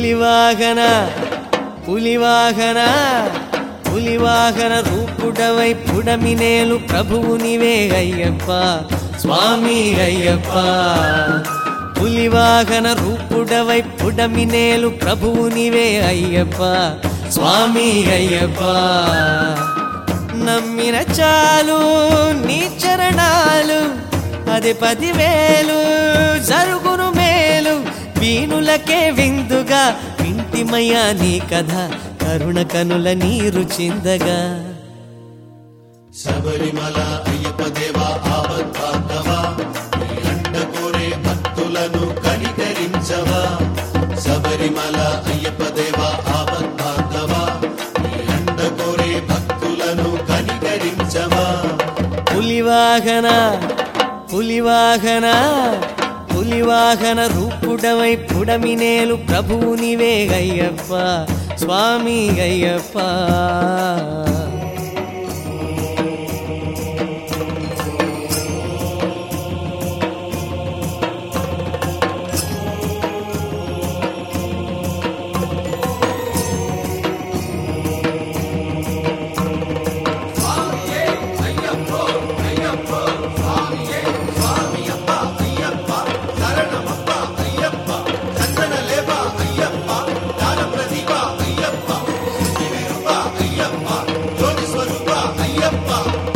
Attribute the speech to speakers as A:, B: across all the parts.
A: పులివాహన పులివాహన పులివాహన రూపుడవై పుడమినేలు ప్రభువు నీవే అయ్యప్ప స్వామి అయ్యప్ప పులివాహన రూపుడవై పుడమినేలు ప్రభువు నీవే అయ్యప్ప స్వామి అయ్యప్ప నమ్మిన చాలు నీ చరణాలు అది పదివేలు జరుగును మేలు వీణులకే విందుగా వింటిమయ్యా నీ కథ కరుణ కనుల నీరు చిందగా
B: శబరిమల అయ్యప్ప దేవా ఆపద్బాంధవా నీ అండ కోరే భక్తులను కనికరించవా శబరిమల అయ్యప్ప దేవా ఆపద్బాంధవా నీ అండ కోరే భక్తులను కనికరించవా
A: పులివాహన పులివాహన పులివాహన రూపుడవై పుడమినేలు ప్రభువు నీవే అయ్యప్ప స్వామి అయ్యప్ప
B: జ్యోతి స్వరూప అయ్యప్ప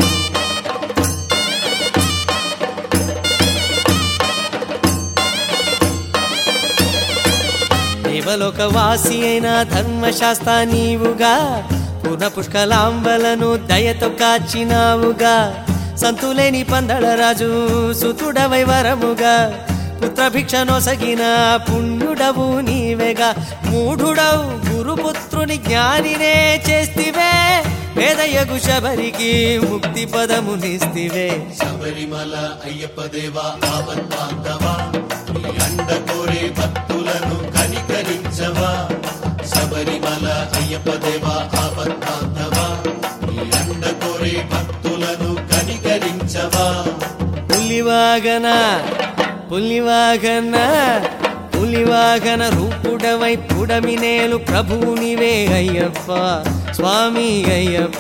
A: దేవలోక వాసి అయిన ధర్మశాస్త్ర నీవుగా పున పుష్కలాంబలను దయతో కాచినావుగా సంతులేని పందళరాజు సుతుడవై వరముగా పుత్రభిక్ష నొసగిన పుణ్యుడవు నీవేగా మూఢుడవు గురుపుత్రుని జ్ఞానినే చేస్తివే వేదయగు శబరికి ముక్తి పదమునిస్తివే
B: శబరిమల అయ్యప్ప దేవా ఆపద్బాంధవా నీ అండ కోరే భక్తులను కనికరించవా శబరిమల అయ్యప్ప దేవా ఆపద్బాంధవా నీ అండ కోరే భక్తులను కనికరించవా
A: పులివాగన పులివాగన పులివాగన రూపుడవై పుడమినేలు ప్రభువు నీవే అయ్యప్ప స్వామి అయ్యప్ప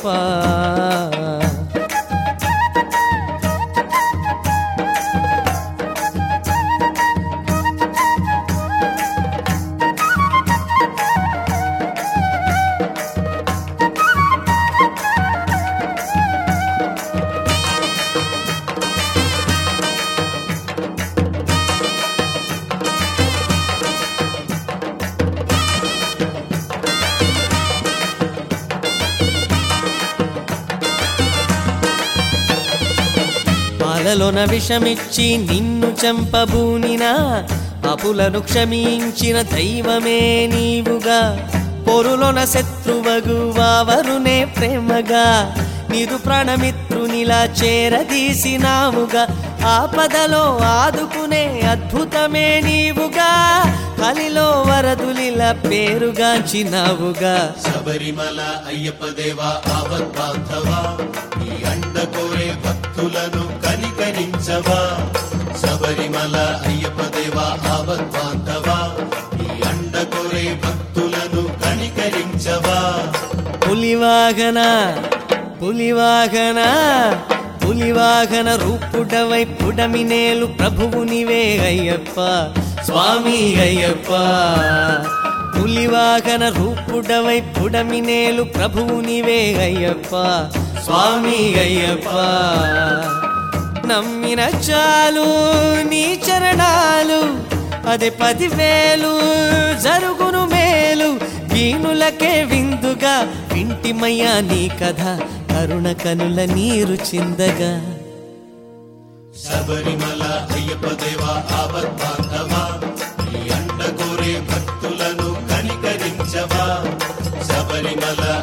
A: పాలలోన విషమిచ్చి నిన్ను చంపబూనినా అపులను క్షమించిన దైవమే నీవుగా పొరులోన శత్రువగు వావరునే ప్రేమగా నిరు ప్రాణమిత్రునిలా చేరదీసినావుగా ఆపదలో ఆదుకునే అద్భుతమే నీవుగా కలిలో వరదులిలా పేరుగాంచినావుగా
B: శబరిమల అయ్యప్ప దేవా ఆపద్బాంధవా నీ అండ కోరే భక్తులను కనికరించవా శబరిమల అయ్యప్ప దేవా ఆపద్బాంధవా నీ అండ కోరే భక్తులను కనికరించవా
A: పులివాగన పులివాగన పులివాగన రూపుడవై పుడమినేలు ప్రభువు నీవే అయ్యప్ప స్వామి అయ్యప్ప పులివాగన రూపుడవై పుడమినేలు ప్రభువు నీవే అయ్యప్ప స్వామి అయ్యప్ప నమ్మిన చాలు నీ చరణాలు అదే పదివేలు జరుగును మేలు వీణులకే విందుగా వింటిమయ్యా నీ కథ కరుణ కనుల నీరు చిందగా
B: శబరిమల అయ్యప్ప దేవా ఆపద్బాంధవా నీ అండ కోరే భక్తులను కనికరించవా శబరిమల